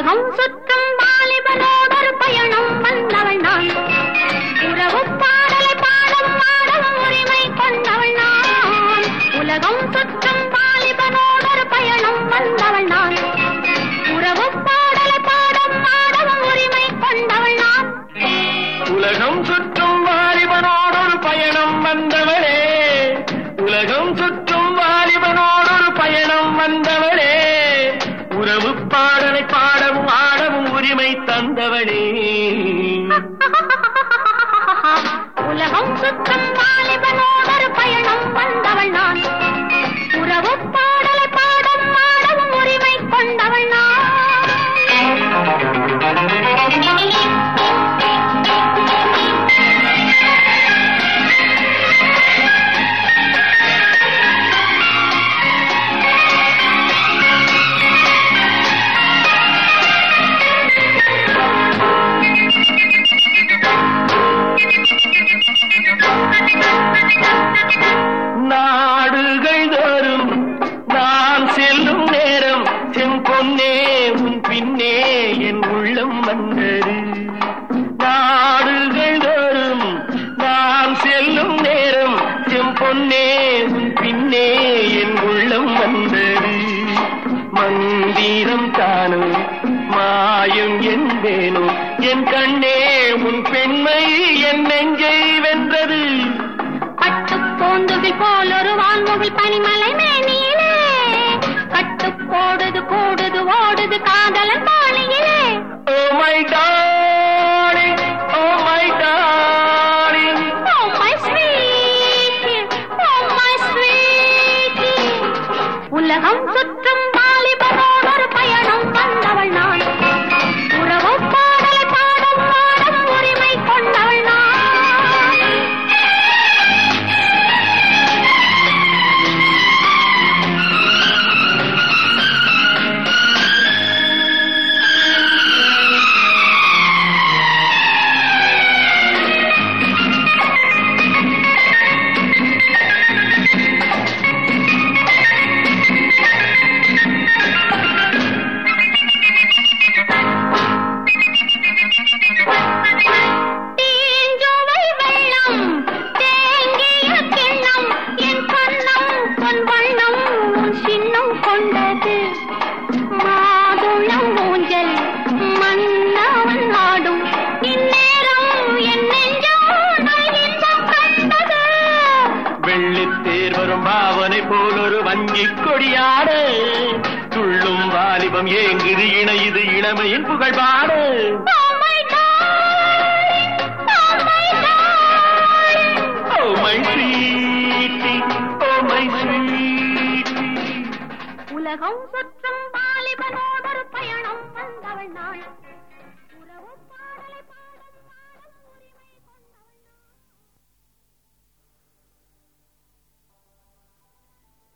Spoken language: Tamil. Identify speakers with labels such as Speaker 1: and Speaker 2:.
Speaker 1: உலகம் சுற்றும் வாலிபனோடொரு பயணம் வந்தவள் நான் உறவு பாடலை பாடும் ஆடவும் உரிமை கொண்டவள் நான் உலகம் சுற்றும் வாலிபனோடொரு பயணம் வந்தவள் நான் உறவு பாடலை பாடும் ஆடவும் உரிமை கொண்டவள் நான்
Speaker 2: உலகம் சுற்றும் வாலிபனோடொரு பயணம் வந்தவளே உலகம் சுற்றும் வாலிபனோடொரு பயணம் வந்தவளே உறவு பாடலை பாடவும் ஆடவும் உரிமை தந்தவளே
Speaker 1: உலகம் சுற்றும் வாலிபனோடொரு பயணம் வந்தவள் நான் உறவு பாடலை பாடும் ஆடவும் உரிமை கொண்டவள்
Speaker 2: நாடுகள் தோறும் நான் செல்லும் நேரம் செம்பொன்னே உன் பின்னே என் உள்ளம் வந்தது நாடுகள் தோறும் நான் செல்லும் நேரம் செம்பொன்னே உன் பின்னே என் உள்ளம் வந்தது மந்திரம் தானும் மாயம் என்பேனோ என் கண்ணே உன் பெண்மை என் நெஞ்சை வென்றது
Speaker 1: பட்டு போந்துகள் போல் ஒரு வான்முகில் பனிமலை மேனியிலே கட்டு போடுது கூடுது ஓடுது காதலன் பாணியிலே
Speaker 2: Oh my darling, oh my darling.
Speaker 1: Oh my sweet, oh my sweet. உலகம் சுற்றும் வாலிபனோடொரு பயணம் வந்தவள் நான் உறவு பாடலை பாடும் பாடும் உரிமை கொண்டவள் நான் தீஞ்சுவை வெள்ளம் தேங்கிய கிண்ணம் என் கண்ணம் பொன் வண்ணம் உன் சின்னம் கொண்டது மாதுளம் ஊஞ்சல் மன்னவன் ஆடும் இந்நேரம் என் நெஞ்சம் நல் இன்பம் கண்டது
Speaker 2: வெள்ளித்தேர் வரும் பாவனை போல் ஒரு வஞ்சிக் கொடியாட துள்ளும் வாலிபம் ஏங்குது இணையுது இளமையின் புகழ் பாடு
Speaker 1: Oh my darling, oh my darling.
Speaker 2: Oh my sweetie, oh my sweetie.
Speaker 1: உலகம் சுற்றும் வாலிபனோடொரு பயணம் வந்தவள் நாள்